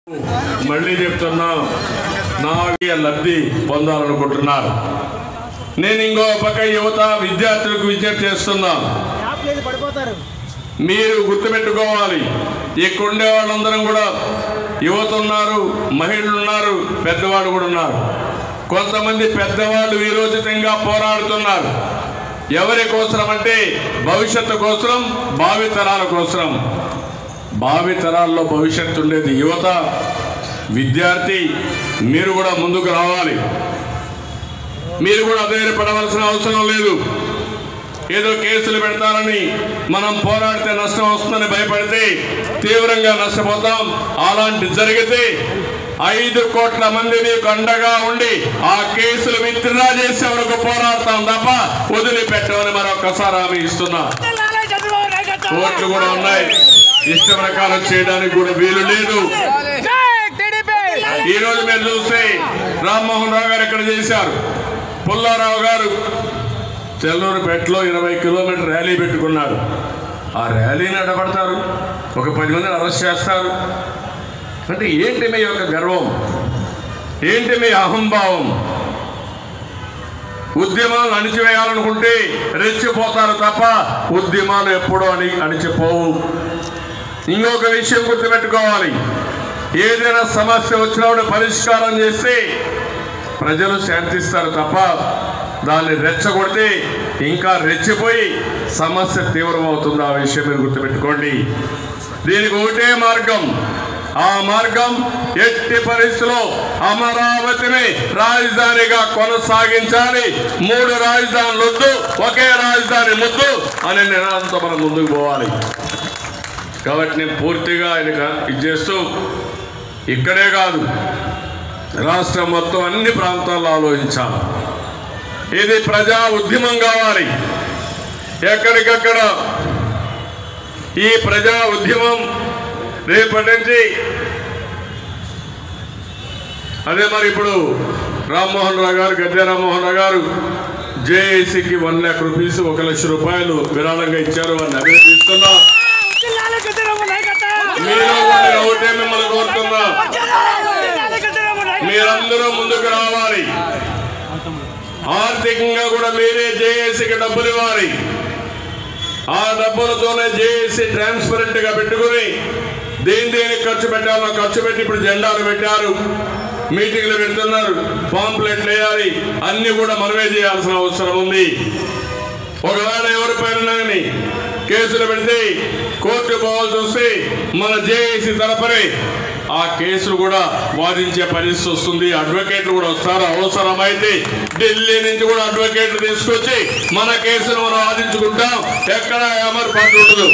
మళ్ళీ చెప్తున్నా నా లబ్ధి పొందాలనుకుంటున్నారు నేను ఇంకో పక్క యువత విద్యార్థులకు విజ్ఞప్తి చేస్తున్నాను యాప్ లేదు పడిపోతారు మీరు గుర్తుపెట్టుకోవాలి ఇక్కడ ఉండే వాళ్ళందరం కూడా యువత ఉన్నారు మహిళలు ఉన్నారు పెద్దవాళ్ళు కూడా ఉన్నారు కొంతమంది పెద్దవాళ్ళు వీరోచితంగా పోరాడుతున్నారు ఎవరి కోసరం అంటే భవిష్యత్తు కోసం భావితరాల కోసం భావితరాల్లో భవిష్యత్తు ఉండేది యువత విద్యార్థి మీరు కూడా ముందుకు రావాలి మీరు కూడా ధైర్యపడవలసిన అవసరం లేదు ఏదో కేసులు పెడతారని మనం పోరాడితే నష్టం వస్తుందని భయపడితే తీవ్రంగా నష్టపోతాం అలాంటి జరిగితే ఐదు కోట్ల మంది నీకు అండగా ఉండి ఆ కేసులు విత్డ్రా చేసే వరకు పోరాడతాం తప్ప వదిలిపెట్టమని మరొకసారి హామీ ఇస్తున్నా కోర్టులు కూడా ఉన్నాయి ఇష్ట ప్రకారం చేయడానికి కూడా వీలు లేదు ఈ రోజు మీరు చూస్తే రామ్మోహన్ రావు గారు ఇక్కడ చేశారు పుల్లారావు గారు తెల్లూరుపేటలో ఇరవై కిలోమీటర్ ర్యాలీ పెట్టుకున్నారు ఆ ర్యాలీని అడ్డపడతారు ఒక పది మందిని అరెస్ట్ చేస్తారు అంటే ఏంటి మీ యొక్క గర్వం ఏంటి మీ అహంభావం ఉద్యమాలు అణిచివేయాలనుకుంటే రెచ్చిపోతారు తప్ప ఉద్యమాలు ఎప్పుడూ అని అణిచిపోవు ఇంకొక విషయం గుర్తుపెట్టుకోవాలి ఏదైనా సమస్య వచ్చినప్పుడు పరిష్కారం చేస్తే ప్రజలు శాంతిస్తారు తప్ప దాన్ని రెచ్చగొడితే ఇంకా రెచ్చిపోయి సమస్య తీవ్రమవుతుంది ఆ విషయం మీరు గుర్తుపెట్టుకోండి దీనికి ఒకటే మార్గం ఆ మార్గం ఎట్టి పరిస్థితిలో అమరావతిని రాజధానిగా కొనసాగించాలి మూడు రాజధానులు వద్దు ఒకే రాజధాని ముద్దు అనే నినాదంతో మనం ముందుకు పోవాలి కాబట్టి నేను పూర్తిగా ఆయనకు ఇది చేస్తూ ఇక్కడే కాదు రాష్ట్రం మొత్తం అన్ని ప్రాంతాల్లో ఆలోచించాలి ఇది ప్రజా ఉద్యమం కావాలి ఎక్కడికక్కడ ఈ ప్రజా ఉద్యమం రేపటి నుంచి అదే మరి ఇప్పుడు రామ్మోహన్ రావు గారు గద్దె రామ్మోహన్ రావు గారు జేఏసీకి వన్ ల్యాక్ రూపీస్ ఒక లక్ష రూపాయలు విరాళంగా ఇచ్చారు వారిని అభినందిస్తున్నా మీలో కూడా ఒకటే మిమ్మల్ని కోరుతున్నా మీరందరూ ముందుకు రావాలి ఆర్థికంగా కూడా మీరే జేఏసీకి డబ్బులు ఇవ్వాలి ఆ డబ్బులతోనే జేఏసీ ట్రాన్స్పరెంట్ గా పెట్టుకుని దేని దేనికి ఖర్చు పెట్టాలో ఖర్చు పెట్టి ఇప్పుడు జెండాలు పెట్టారు మీటింగ్లు పెడుతున్నారు పాంప్లెట్లు వేయాలి అన్ని కూడా మనమే చేయాల్సిన అవసరం ఉంది ఒకవేళ ఎవరిపైన కానీ కేసులు పెడితే కోర్టు పోవాల్సి వస్తే మన జేఏసీ తరపునే ఆ కేసులు కూడా వాదించే పరిస్థితి వస్తుంది అడ్వకేట్లు కూడా వస్తారు అవసరమైతే ఢిల్లీ నుంచి కూడా అడ్వకేట్లు తీసుకొచ్చి మన కేసును మనం వాదించుకుంటాం ఎక్కడ ఏమర్పాటు ఉండదు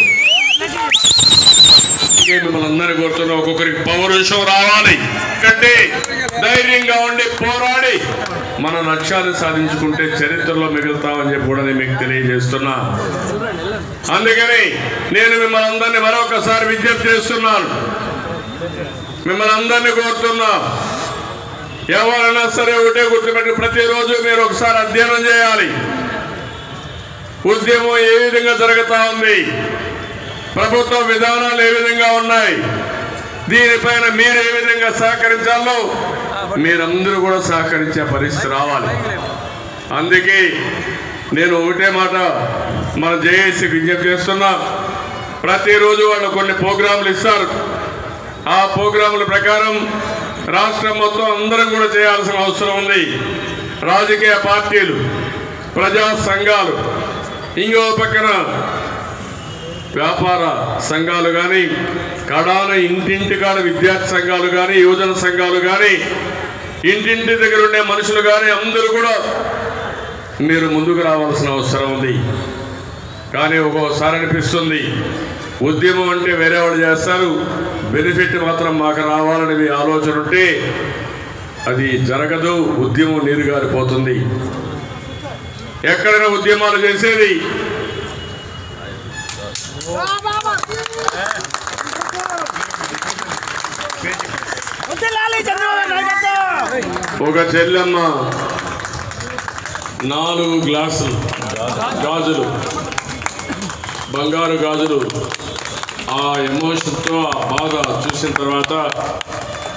అందుకే మిమ్మల్ని అందరినీ కోరుతున్నా ఒక్కొక్కరికి పౌరుషం రావాలి ఎందుకంటే ధైర్యంగా ఉండి పోరాడి మన లక్ష్యాన్ని సాధించుకుంటే చరిత్రలో మిగులుతామని చెప్పి కూడా నేను మీకు తెలియజేస్తున్నా అందుకని నేను మిమ్మల్ని అందరినీ మరొకసారి విజ్ఞప్తి చేస్తున్నాను మిమ్మల్ని అందరినీ కోరుతున్నా ఎవరైనా సరే ఒకటే గుర్తుపెట్టి ప్రతిరోజు మీరు ఒకసారి అధ్యయనం చేయాలి ఉద్యమం ఏ విధంగా జరుగుతా ఉంది ప్రభుత్వ విధానాలు ఏ విధంగా ఉన్నాయి దీనిపైన మీరు ఏ విధంగా సహకరించాలో మీరందరూ కూడా సహకరించే పరిస్థితి రావాలి అందుకే నేను ఒకటే మాట మన జేఏసీ విజ్ఞప్తి చేస్తున్నా ప్రతిరోజు వాళ్ళు కొన్ని ప్రోగ్రాంలు ఇస్తారు ఆ ప్రోగ్రాముల ప్రకారం రాష్ట్రం మొత్తం అందరం కూడా చేయాల్సిన అవసరం ఉంది రాజకీయ పార్టీలు ప్రజా సంఘాలు ఇంకో పక్కన వ్యాపార సంఘాలు కానీ కడాన ఇంటింటి కాడ విద్యార్థి సంఘాలు కానీ యువజన సంఘాలు కానీ ఇంటింటి దగ్గర ఉండే మనుషులు కానీ అందరూ కూడా మీరు ముందుకు రావాల్సిన అవసరం ఉంది కానీ ఒక్కోసారి అనిపిస్తుంది ఉద్యమం అంటే వేరే వాళ్ళు చేస్తారు బెనిఫిట్ మాత్రం మాకు రావాలని మీ ఆలోచన ఉంటే అది జరగదు ఉద్యమం నీరు గారిపోతుంది ఎక్కడైనా ఉద్యమాలు చేసేది ఒక చెల్లెమ్మ నాలుగు గ్లాసులు గాజులు బంగారు గాజులు ఆ ఎమోషన్తో ఆ బాధ చూసిన తర్వాత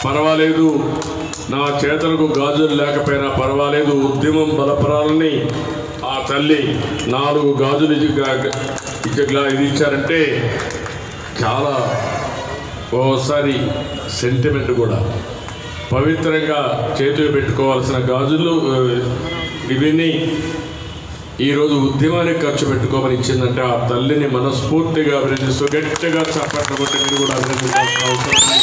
పర్వాలేదు నా చేతులకు గాజులు లేకపోయినా పర్వాలేదు ఉద్యమం బలపరాలని ఆ తల్లి నాలుగు గాజులు ఇది ఇట్లా ఇది ఇచ్చారంటే చాలా ఓసారి సెంటిమెంట్ కూడా పవిత్రంగా చేతిలో పెట్టుకోవాల్సిన గాజులు ఆ, ఇవన్నీ ఈరోజు ఉద్యమానికి ఖర్చు పెట్టుకోమని ఇచ్చిందంటే ఆ తల్లిని మనస్ఫూర్తిగా అభినందిస్తూ గట్టిగా చప్పట్లు కొట్టి మీరు కూడా అభినందించాల్సిన అవసరం ఉంది.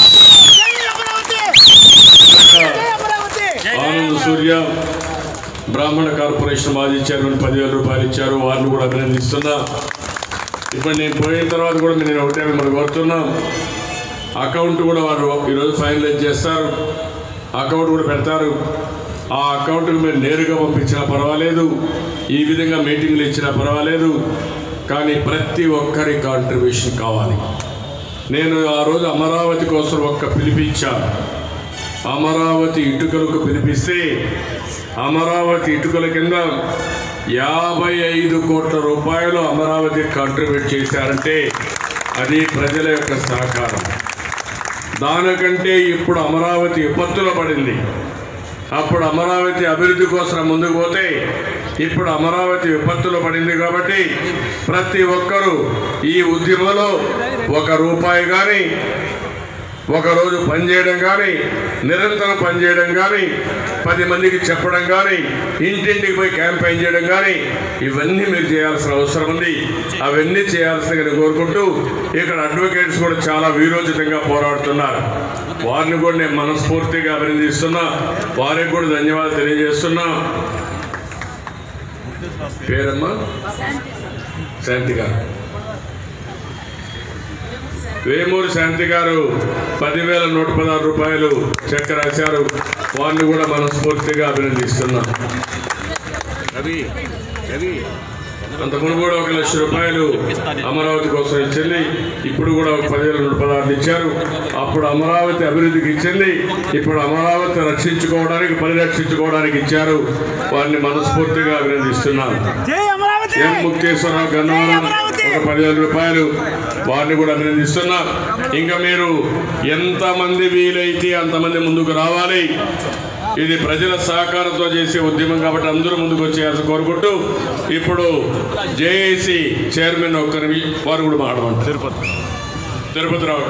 ఆనంద్ సూర్య బ్రాహ్మణ కార్పొరేషన్ మాజీ చైర్మన్ పదివేల రూపాయలు ఇచ్చారు వారిని కూడా అభినందిస్తున్నా ఇప్పుడు నేను పోయిన తర్వాత కూడా నేను ఒకటే మిమ్మల్ని కోరుతున్నాం అకౌంట్ కూడా వారు ఈరోజు ఫైనలైజ్ చేస్తారు అకౌంట్ కూడా పెడతారు ఆ అకౌంట్కి మీరు నేరుగా పంపించినా పర్వాలేదు ఈ విధంగా మీటింగ్లు ఇచ్చినా పర్వాలేదు కానీ ప్రతి ఒక్కరి కాంట్రిబ్యూషన్ కావాలి నేను ఆ రోజు అమరావతి కోసం ఒక్క పిలిపించాను అమరావతి ఇటుకలకు పిలిపిస్తే అమరావతి ఇటుకల కింద యాభై ఐదు కోట్ల రూపాయలు అమరావతి కాంట్రిబ్యూట్ చేశారంటే అది ప్రజల యొక్క సహకారం దానికంటే ఇప్పుడు అమరావతి విపత్తులో పడింది అప్పుడు అమరావతి అభివృద్ధి కోసం ముందుకు పోతే ఇప్పుడు అమరావతి విపత్తులో పడింది కాబట్టి ప్రతి ఒక్కరూ ఈ ఉద్యమంలో ఒక రూపాయి కానీ ఒకరోజు పనిచేయడం కానీ నిరంతరం పనిచేయడం కానీ పది మందికి చెప్పడం కానీ ఇంటింటికి పోయి క్యాంపెయిన్ చేయడం కానీ ఇవన్నీ మీరు చేయాల్సిన అవసరం ఉంది అవన్నీ చేయాల్సిందిగా కోరుకుంటూ ఇక్కడ అడ్వకేట్స్ కూడా చాలా వీరోచితంగా పోరాడుతున్నారు వారిని కూడా నేను మనస్ఫూర్తిగా అభినందిస్తున్నా వారికి కూడా ధన్యవాదాలు తెలియజేస్తున్నా పేరమ్మా శాంతి గారు వేమూరి శాంతి గారు పదివేల నూట పదహారు రూపాయలు చెక్ రాశారు వారిని కూడా మనస్ఫూర్తిగా అభినందిస్తున్నాం రవి రవి అంతకుముందు కూడా ఒక లక్ష రూపాయలు అమరావతి కోసం ఇచ్చింది ఇప్పుడు కూడా ఒక పదివేల నూట పదహారు ఇచ్చారు అప్పుడు అమరావతి అభివృద్ధికి ఇచ్చింది ఇప్పుడు అమరావతి రక్షించుకోవడానికి పరిరక్షించుకోవడానికి ఇచ్చారు వారిని మనస్ఫూర్తిగా అభినందిస్తున్నాను జై అమరావతి ఎం ముక్తేశ్వరరావు గన్నవరం ఒక పదివేల రూపాయలు వారిని కూడా అభినందిస్తున్నా ఇంకా మీరు ఎంతమంది వీలైతే అంతమంది ముందుకు రావాలి ఇది ప్రజల సహకారంతో చేసే ఉద్యమం కాబట్టి అందరూ ముందుకు వచ్చేయాల్సి కోరుకుంటూ ఇప్పుడు జేఏసీ చైర్మన్ ఒక్కరి వారు కూడా మాట్లాడమంటారు తిరుపతి తిరుపతి రావు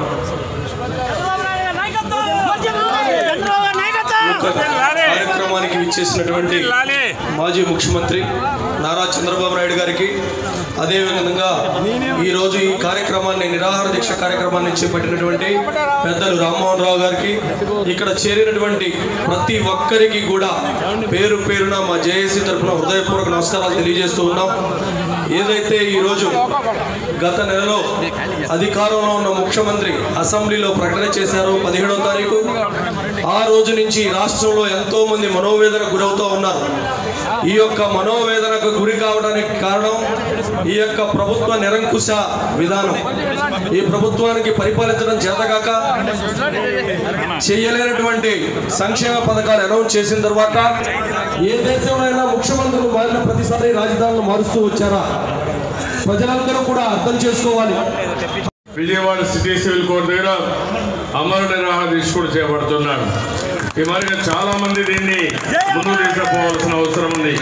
కార్యక్రమానికి విచ్చేసినటువంటి లాలే మాజీ ముఖ్యమంత్రి నారా చంద్రబాబు నాయుడు గారికి అదేవిధంగా ఈరోజు ఈ కార్యక్రమాన్ని నిరాహార దీక్ష కార్యక్రమాన్ని చేపట్టినటువంటి పెద్దలు రామ్మోహన్ రావు గారికి ఇక్కడ చేరినటువంటి ప్రతి ఒక్కరికి కూడా పేరు పేరున మా జేఏసీ తరఫున హృదయపూర్వక నమస్కారాలు తెలియజేస్తూ ఉన్నాం ఏదైతే ఈరోజు గత నెలలో అధికారంలో ఉన్న ముఖ్యమంత్రి అసెంబ్లీలో ప్రకటన చేశారో పదిహేడవ తారీఖు ఆ రోజు నుంచి రాష్ట్రంలో ఎంతో మంది మనోవేదన గురవుతూ ఉన్నారు ఈ యొక్క మనోవేదనకు గురి కావడానికి కారణం ఈ యొక్క ప్రభుత్వ నిరంకుశ విధానం ఈ ప్రభుత్వానికి పరిపాలించడం చేతగాక చేయలేనటువంటి సంక్షేమ పథకాలు అనౌన్స్ చేసిన తర్వాత ఏ దేశంలో ముఖ్యమంత్రులు మారిన ప్రతిసారి రాజధానులు మారుస్తూ వచ్చారా ప్రజలందరూ కూడా అర్థం చేసుకోవాలి విజయవాడ సిటీ సివిల్ కోర్టు దగ్గర అమర నిరాహార దీక్ష కూడా చేపడుతున్నాడు ఈ మరి చాలా మంది దీన్ని ముందుకు తీసుకుపోవాల్సిన అవసరం ఉంది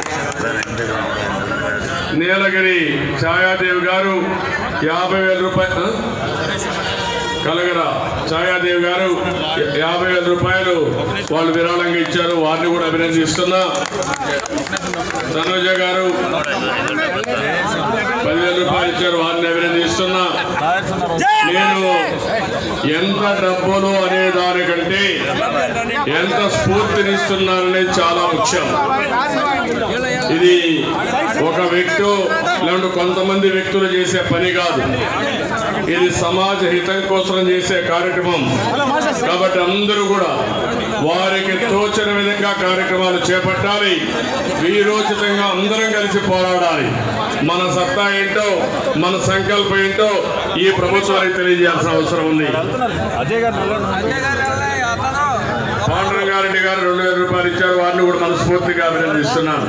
నీలగిరి ఛాయాదేవి గారు యాభై వేల రూపాయలు కలగర ఛాయాదేవి గారు యాభై వేల రూపాయలు వాళ్ళు విరాళంగా ఇచ్చారు వారిని కూడా అభినందిస్తున్నా తనుజ గారు పదివేల రూపాయలు ఇచ్చారు వారిని అభినందిస్తున్నా నేను ఎంత డబ్బులు అనే దానికంటే ఎంత స్ఫూర్తినిస్తున్నారనేది చాలా ముఖ్యం ఇది ఒక వ్యక్తి లేకుంటే కొంతమంది వ్యక్తులు చేసే పని కాదు ఇది సమాజ హితం కోసం చేసే కార్యక్రమం కాబట్టి అందరూ కూడా వారికి తోచిన విధంగా కార్యక్రమాలు చేపట్టాలి వీరోచితంగా అందరం కలిసి పోరాడాలి మన సత్తా ఏంటో మన సంకల్పం ఏంటో ఈ ప్రభుత్వానికి తెలియజేయాల్సిన అవసరం ఉంది అజయ్ గారు పాండురంగారెడ్డి గారు రెండు వేల రూపాయలు ఇచ్చారు వారిని కూడా మనస్ఫూర్తిగా అభినందిస్తున్నాను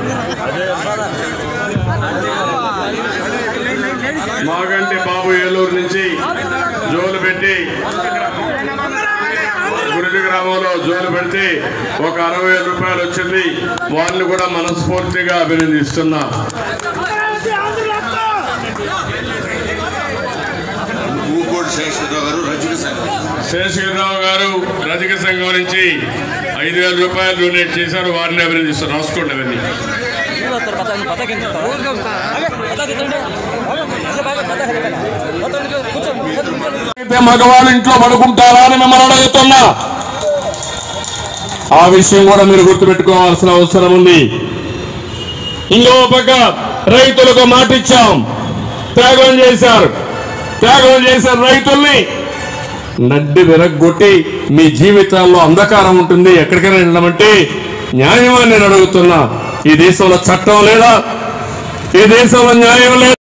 మాగంటి బాబు ఏలూరు నుంచి జోలు పెట్టి జోలు పెడితే ఒక అరవై వేల రూపాయలు వచ్చింది వారిని కూడా మనస్ఫూర్తిగా అభినందిస్తున్నా ఊకోడు శేషరావు గారు రజక సంఘం శేషగిరిరావు గారు రజక సంఘం నుంచి ఐదు వేల రూపాయలు డొనేట్ చేశారు వారిని అభినందిస్తున్నారు రాసుకోండి అవన్నీ అయితే మగవాళ్ళు ఇంట్లో పడుకుంటారా అని మిమ్మల్ని అడుగుతున్నా ఆ విషయం కూడా మీరు గుర్తుపెట్టుకోవాల్సిన అవసరం ఉంది ఇంకో పక్క రైతులకు మాట ఇచ్చాం త్యాగం చేశారు త్యాగం చేశారు రైతుల్ని నడ్డి విరగ్గొట్టి మీ జీవితాల్లో అంధకారం ఉంటుంది ఎక్కడికైనా వెళ్ళమంటే న్యాయమని నేను అడుగుతున్నా ఈ దేశంలో చట్టం లేదా ఈ దేశంలో న్యాయం లేదా